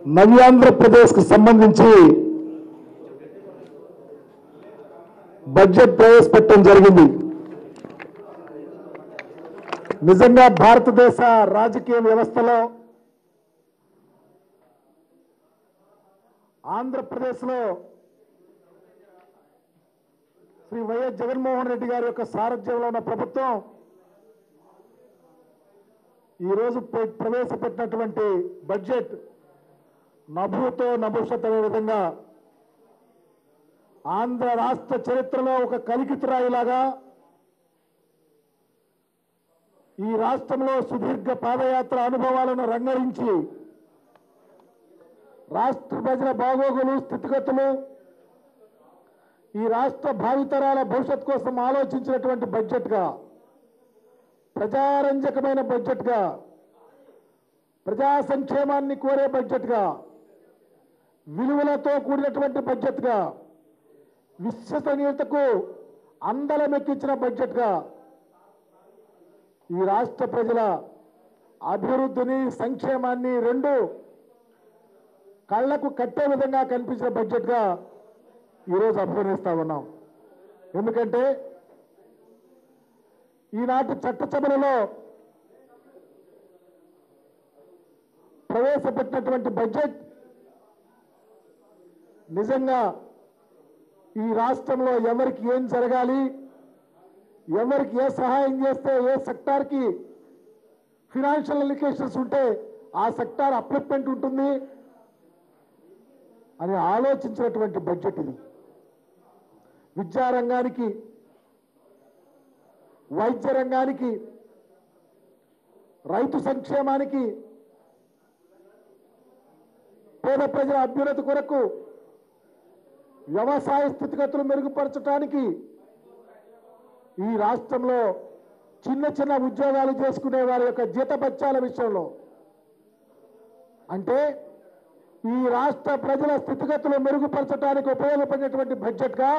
నవ్యాంధ్రప్రదేశ్కు సంబంధించి బడ్జెట్ ప్రవేశపెట్టడం జరిగింది నిజంగా భారతదేశ రాజకీయ వ్యవస్థలో ఆంధ్రప్రదేశ్లో శ్రీ వైఎస్ జగన్మోహన్ రెడ్డి గారి యొక్క సారథ్యంలో ఉన్న ప్రభుత్వం ఈరోజు ప్ర- ప్రవేశపెట్టినటువంటి బడ్జెట్ నభూతో నభవిష్యత్ అనే విధంగా ఆంధ్ర రాష్ట్ర చరిత్రలో ఒక కలికితురాయిలాగా ఈ రాష్ట్రంలో సుదీర్ఘ పాదయాత్ర అనుభవాలను రంగరించి రాష్ట్ర ప్రజల బాగోగులు స్థితిగతులు ఈ రాష్ట్ర భావితరాల భవిష్యత్ కోసం ఆలోచించినటువంటి బడ్జెట్గా ప్రజారంజకమైన బడ్జెట్గా ప్రజా సంక్షేమాన్ని కోరే బడ్జెట్గా విలువలతో కూడినటువంటి బడ్జెట్గా విశ్వసనీయతకు అందలమెక్కించిన బడ్జెట్గా ఈ రాష్ట్ర ప్రజల అభివృద్ధిని సంక్షేమాన్ని రెండు కళ్లకు కట్టే విధంగా కనిపించిన బడ్జెట్గా ఈరోజు అభివర్ణిస్తా ఉన్నాం ఎందుకంటే ఈనాటి చట్టసభలలో ప్రవేశపెట్టినటువంటి బడ్జెట్ నిజంగా ఈ రాష్ట్రంలో ఎవరికి ఏం జరగాలి ఎవరికి ఏ సహాయం చేస్తే ఏ సెక్టార్కి ఫినాన్షియల్ అలికేషన్స్ ఉంటే ఆ సెక్టార్ అప్లిప్మెంట్ ఉంటుంది అని ఆలోచించినటువంటి బడ్జెట్ ఇది విద్యారంగానికి వైద్య రంగానికి రైతు సంక్షేమానికి పేద ప్రజల అభ్యున్నతి కొరకు వ్యవసాయ స్థితిగతులు మెరుగుపరచడానికి ఈ రాష్ట్రంలో చిన్న చిన్న ఉద్యోగాలు చేసుకునే వారి యొక్క జీతభత్యాల విషయంలో అంటే ఈ రాష్ట్ర ప్రజల స్థితిగతులు మెరుగుపరచడానికి ఉపయోగపడినటువంటి బడ్జెట్గా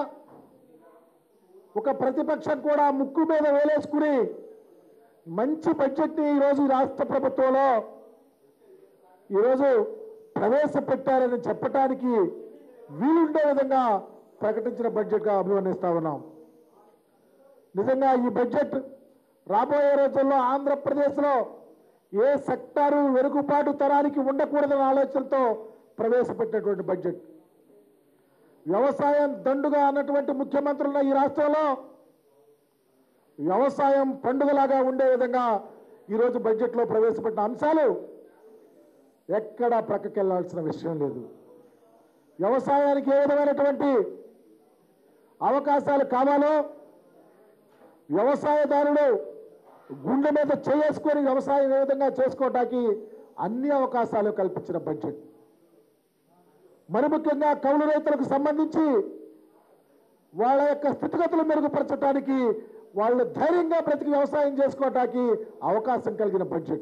ఒక ప్రతిపక్షం కూడా ముక్కు మీద వేలేసుకుని మంచి బడ్జెట్ని ఈరోజు ఈ రాష్ట్ర ప్రభుత్వంలో ఈరోజు ప్రవేశపెట్టారని చెప్పటానికి వీలుండే విధంగా ప్రకటించిన బడ్జెట్గా అభివర్ణిస్తా ఉన్నాం నిజంగా ఈ బడ్జెట్ రాబోయే రోజుల్లో ఆంధ్రప్రదేశ్లో ఏ సెక్టారు వెనుకబాటు తరానికి ఉండకూడదన్న ఆలోచనతో ప్రవేశపెట్టినటువంటి బడ్జెట్ వ్యవసాయం దండుగా అన్నటువంటి ముఖ్యమంత్రులున్న ఈ రాష్ట్రంలో వ్యవసాయం పండుగలాగా ఉండే విధంగా ఈరోజు బడ్జెట్లో ప్రవేశపెట్టిన అంశాలు ఎక్కడా ప్రక్కకెళ్లాల్సిన విషయం లేదు వ్యవసాయానికి ఏ విధమైనటువంటి అవకాశాలు కావాలో వ్యవసాయదారుడు గుండె మీద చేసుకొని వ్యవసాయం ఏ విధంగా చేసుకోవటానికి అన్ని అవకాశాలు కల్పించిన బడ్జెట్ మరి ముఖ్యంగా కౌలు రైతులకు సంబంధించి వాళ్ళ యొక్క స్థితిగతులు మెరుగుపరచడానికి వాళ్ళు ధైర్యంగా బ్రతికి వ్యవసాయం చేసుకోవటానికి అవకాశం కలిగిన బడ్జెట్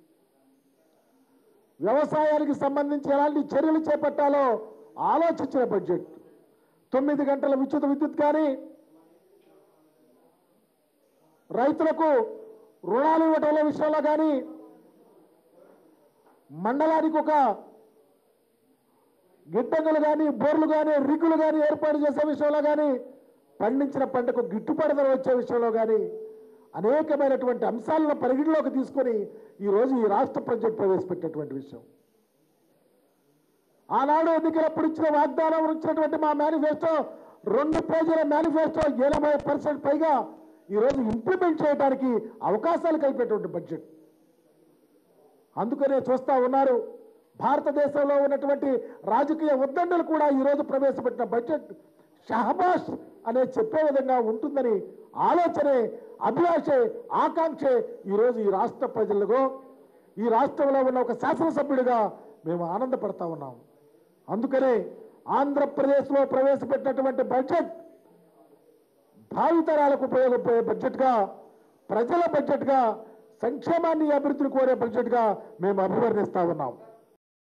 వ్యవసాయానికి సంబంధించి ఎలాంటి చర్యలు చేపట్టాలో ఆలోచించిన బడ్జెట్ తొమ్మిది గంటల విద్యుత్ విద్యుత్ కానీ రైతులకు రుణాలు ఇవ్వటంలో విషయంలో కానీ మండలానికి ఒక గిడ్డంగులు కానీ బోర్లు కానీ రిగులు కానీ ఏర్పాటు చేసే విషయంలో కానీ పండించిన పంటకు గిట్టుబాటు ధర వచ్చే విషయంలో కానీ అనేకమైనటువంటి అంశాలను పరిగణలోకి తీసుకొని ఈరోజు ఈ రాష్ట్ర బడ్జెట్ ప్రవేశపెట్టినటువంటి విషయం ఆనాడు ఎన్నికలప్పుడు ఇచ్చిన వాగ్దానం ఇచ్చినటువంటి మా మేనిఫెస్టో రెండు పేజీల మేనిఫెస్టో ఎనభై పర్సెంట్ పైగా ఈరోజు ఇంప్లిమెంట్ చేయడానికి అవకాశాలు కలిపేటువంటి బడ్జెట్ అందుకనే చూస్తా ఉన్నారు భారతదేశంలో ఉన్నటువంటి రాజకీయ ఉద్దండులు కూడా ఈరోజు ప్రవేశపెట్టిన బడ్జెట్ షహబాష్ అనే చెప్పే విధంగా ఉంటుందని ఆలోచనే అభిలాషే ఆకాంక్షే ఈరోజు ఈ రాష్ట్ర ప్రజలకు ఈ రాష్ట్రంలో ఉన్న ఒక శాసనసభ్యుడిగా మేము ఆనందపడతా ఉన్నాం అందుకనే ఆంధ్రప్రదేశ్లో ప్రవేశపెట్టినటువంటి బడ్జెట్ భావితరాలకు ఉపయోగపడే బడ్జెట్గా ప్రజల బడ్జెట్గా సంక్షేమాన్ని అభివృద్ధిని కోరే బడ్జెట్గా మేము అభివర్ణిస్తా ఉన్నాం